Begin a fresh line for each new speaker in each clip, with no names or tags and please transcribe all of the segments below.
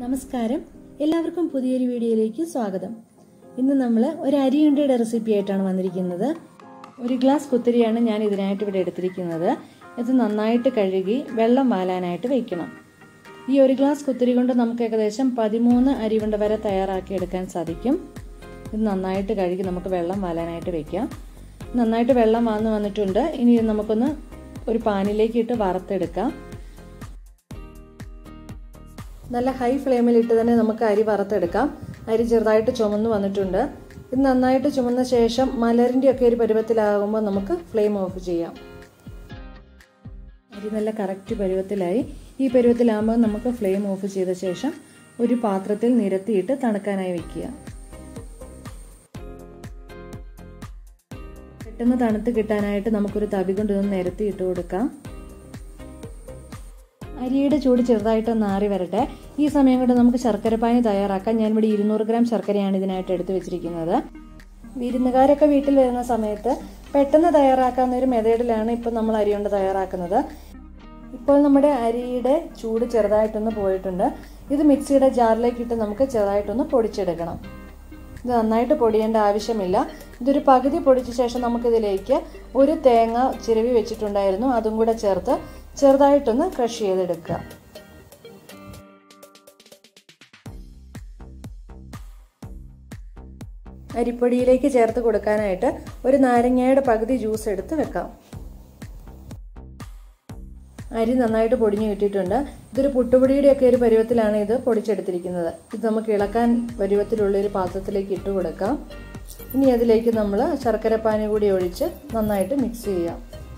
നമസ്കാരം എല്ലാവർക്കും പുതിയൊരു വീഡിയോയിലേക്ക് സ്വാഗതം ഇന്ന് നമ്മൾ ഒരു അരിയുണ്ടയുടെ റെസിപ്പി ആയിട്ടാണ് വന്നിരിക്കുന്നത് ഒരു ഗ്ലാസ് കുത്തിരിയാണ് ഞാൻ ഇതിനായിട്ട് ഇവിടെ എടുത്തിരിക്കുന്നത് ഇത് നന്നായിട്ട് കഴുകി വെള്ളം വാലാനായിട്ട് വെക്കണം ഈ ഒരു ഗ്ലാസ് കുത്തിരി കൊണ്ട് നമുക്ക് ഏകദേശം പതിമൂന്ന് അരിയുണ്ട വരെ തയ്യാറാക്കി എടുക്കാൻ സാധിക്കും ഇത് നന്നായിട്ട് കഴുകി നമുക്ക് വെള്ളം വാലാനായിട്ട് വെക്കാം നന്നായിട്ട് വെള്ളം വാന്ന് വന്നിട്ടുണ്ട് ഇനി ഇത് നമുക്കൊന്ന് ഒരു പാനിലേക്ക് ഇട്ട് വറുത്തെടുക്കാം നല്ല ഹൈ ഫ്ലെയിമിൽ ഇട്ട് തന്നെ നമുക്ക് അരി വറുത്തെടുക്കാം അരി ചെറുതായിട്ട് ചുമന്ന് വന്നിട്ടുണ്ട് ഇത് നന്നായിട്ട് ചുമന്ന ശേഷം മലരിൻ്റെ ഒക്കെ ഒരു പരുവത്തിലാകുമ്പോൾ നമുക്ക് ഫ്ലെയിം ഓഫ് ചെയ്യാം അരി നല്ല കറക്റ്റ് പരുവത്തിലായി ഈ പരുവത്തിലാകുമ്പോൾ നമുക്ക് ഫ്ലെയിം ഓഫ് ചെയ്ത ശേഷം ഒരു പാത്രത്തിൽ നിരത്തിയിട്ട് തണുക്കാനായി വെക്കുക പെട്ടെന്ന് തണുത്ത് കിട്ടാനായിട്ട് നമുക്കൊരു തവി കൊണ്ട് ഇതൊന്ന് നിരത്തി ഇട്ട് കൊടുക്കാം അരിയുടെ ചൂട് ചെറുതായിട്ടൊന്ന് ആറി വരട്ടെ ഈ സമയം കൊണ്ട് നമുക്ക് ശർക്കരപ്പാനി തയ്യാറാക്കാം ഞാൻ ഇവിടെ ഇരുന്നൂറ് ഗ്രാം ശർക്കരയാണ് ഇതിനായിട്ട് എടുത്തു വെച്ചിരിക്കുന്നത് വിരുന്നുകാരൊക്കെ വീട്ടിൽ വരുന്ന സമയത്ത് പെട്ടെന്ന് തയ്യാറാക്കാവുന്ന ഒരു മെത്തേഡിലാണ് ഇപ്പം നമ്മൾ അരി കൊണ്ട് തയ്യാറാക്കുന്നത് ഇപ്പോൾ നമ്മുടെ അരിയുടെ ചൂട് ചെറുതായിട്ടൊന്ന് പോയിട്ടുണ്ട് ഇത് മിക്സിയുടെ ജാറിലേക്ക് ഇട്ട് നമുക്ക് ചെറുതായിട്ടൊന്ന് പൊടിച്ചെടുക്കണം ഇത് നന്നായിട്ട് പൊടിയേണ്ട ആവശ്യമില്ല ഇതൊരു പകുതി പൊടിച്ച ശേഷം നമുക്കിതിലേക്ക് ഒരു തേങ്ങ ചിരവി വെച്ചിട്ടുണ്ടായിരുന്നു അതും കൂടെ ചേർത്ത് ചെറുതായിട്ടൊന്ന് ക്രഷ് ചെയ്തെടുക്കുക അരിപ്പൊടിയിലേക്ക് ചേർത്ത് കൊടുക്കാനായിട്ട് ഒരു നാരങ്ങയുടെ പകുതി ജ്യൂസ് എടുത്ത് വെക്കാം അരി നന്നായിട്ട് പൊടിഞ്ഞു കിട്ടിയിട്ടുണ്ട് ഇതൊരു പുട്ടുപൊടിയുടെ ഒക്കെ ഒരു പരുവത്തിലാണ് ഇത് പൊടിച്ചെടുത്തിരിക്കുന്നത് ഇത് നമുക്ക് ഇളക്കാൻ പരുവത്തിലുള്ള ഒരു പാത്രത്തിലേക്ക് ഇട്ട് കൊടുക്കാം ഇനി അതിലേക്ക് നമ്മൾ ശർക്കരപ്പാനി കൂടി ഒഴിച്ച് നന്നായിട്ട് മിക്സ് ചെയ്യാം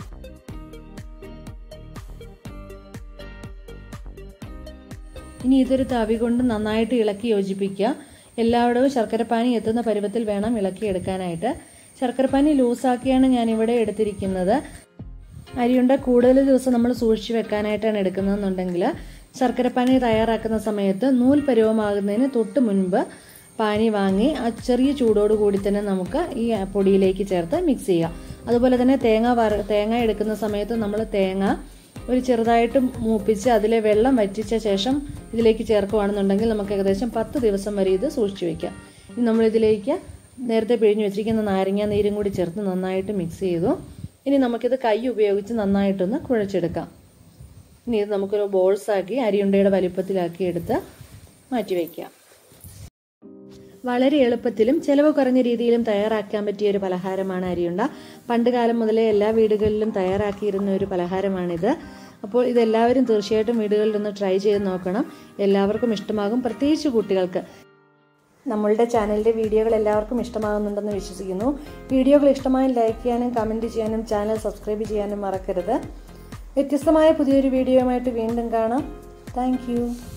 ഇനി ഇതൊരു തവി കൊണ്ട് നന്നായിട്ട് ഇളക്കി യോജിപ്പിക്കുക എല്ലായിടവും ശർക്കരപ്പാനി എത്തുന്ന പരുവത്തിൽ വേണം ഇളക്കിയെടുക്കാനായിട്ട് ശർക്കരപ്പാനി ലൂസാക്കിയാണ് ഞാൻ ഇവിടെ എടുത്തിരിക്കുന്നത് അരിയുണ്ട കൂടുതൽ ദിവസം നമ്മൾ സൂക്ഷിച്ചു വെക്കാനായിട്ടാണ് എടുക്കുന്നതെന്നുണ്ടെങ്കിൽ ശർക്കരപ്പാനി തയ്യാറാക്കുന്ന സമയത്ത് നൂൽ പരുവമാകുന്നതിന് തൊട്ട് മുൻപ് പാനി വാങ്ങി ആ ചെറിയ ചൂടോട് കൂടി തന്നെ നമുക്ക് ഈ പൊടിയിലേക്ക് ചേർത്ത് മിക്സ് ചെയ്യാം അതുപോലെ തന്നെ തേങ്ങ വറ തേങ്ങ എടുക്കുന്ന സമയത്ത് നമ്മൾ തേങ്ങ ഒരു ചെറുതായിട്ട് മൂപ്പിച്ച് അതിലെ വെള്ളം വറ്റിച്ച ശേഷം ഇതിലേക്ക് ചേർക്കുകയാണെന്നുണ്ടെങ്കിൽ നമുക്ക് ഏകദേശം പത്ത് ദിവസം വരെ ഇത് സൂക്ഷിച്ചു വെക്കാം ഇനി നമ്മളിതിലേക്ക് നേരത്തെ പിഴിഞ്ഞു വെച്ചിരിക്കുന്ന നാരങ്ങ നീരും കൂടി ചേർത്ത് നന്നായിട്ട് മിക്സ് ചെയ്തു ഇനി നമുക്കിത് കൈ ഉപയോഗിച്ച് നന്നായിട്ടൊന്ന് കുഴച്ചെടുക്കാം ഇനി ഇത് നമുക്കൊരു ബോൾസാക്കി അരിയുണ്ടയുടെ വലിപ്പത്തിലാക്കി എടുത്ത് മാറ്റി വയ്ക്കാം വളരെ എളുപ്പത്തിലും ചെലവ് കുറഞ്ഞ രീതിയിലും തയ്യാറാക്കാൻ പറ്റിയ ഒരു പലഹാരമാണ് അരിയുണ്ട പണ്ട് കാലം മുതലേ എല്ലാ വീടുകളിലും തയ്യാറാക്കിയിരുന്ന ഒരു പലഹാരമാണിത് അപ്പോൾ ഇതെല്ലാവരും തീർച്ചയായിട്ടും വീടുകളിൽ ഒന്ന് ട്രൈ ചെയ്ത് നോക്കണം എല്ലാവർക്കും ഇഷ്ടമാകും പ്രത്യേകിച്ച് കുട്ടികൾക്ക് നമ്മളുടെ ചാനലിൻ്റെ വീഡിയോകൾ എല്ലാവർക്കും ഇഷ്ടമാകുന്നുണ്ടെന്ന് വിശ്വസിക്കുന്നു വീഡിയോകൾ ഇഷ്ടമായി ലൈക്ക് ചെയ്യാനും കമൻറ്റ് ചെയ്യാനും ചാനൽ സബ്സ്ക്രൈബ് ചെയ്യാനും മറക്കരുത് വ്യത്യസ്തമായ പുതിയൊരു വീഡിയോയുമായിട്ട് വീണ്ടും കാണാം താങ്ക്